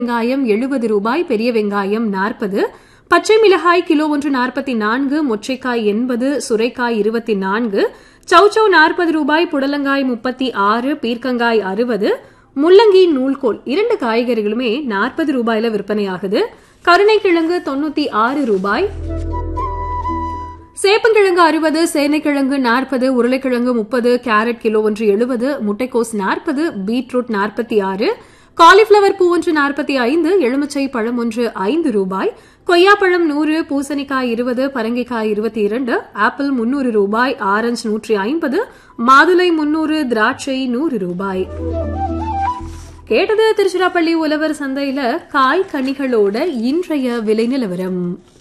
வெங்காயம் எழுபது ரூபாய் பெரிய வெங்காயம் நாற்பது பச்சை மிளகாய் கிலோ ஒன்று நாற்பத்தி நான்கு மொச்சைக்காய் எண்பது சுரைக்காய் இருபத்தி நான்கு சௌச்சௌ நாற்பது ரூபாய் புடலங்காய் முப்பத்தி ஆறு பீர்க்கங்காய் அறுபது முள்ளங்கி நூல்கோல் இரண்டு காய்கறிகளுமே நாற்பது ரூபாயில விற்பனையாகுது கருணைக்கிழங்கு தொண்ணூத்தி ஆறு ரூபாய் சேப்பங்கிழங்கு அறுபது சேனைக்கிழங்கு நாற்பது உருளைக்கிழங்கு முப்பது கேரட் கிலோ ஒன்று எழுபது முட்டைக்கோஸ் நாற்பது பீட்ரூட் நாற்பத்தி ஆறு காலிஃபிளவர் பூ ஒன்று நாற்பத்தி ஐந்து எலுமிச்சை பழம் ஒன்று ஐந்து ரூபாய் கொய்யாப்பழம் நூறு பூசணிக்காய் இருபது பரங்கிக்காய் இருபத்தி இரண்டு ஆப்பிள் முன்னூறு ரூபாய் ஆரஞ்சு நூற்றி ஐம்பது மாதுளை முன்னூறு திராட்சை நூறு ரூபாய் கேட்டது திருச்சிராப்பள்ளி உழவர் சந்தையில காய் கனிகளோட இன்றைய விலை நிலவரம்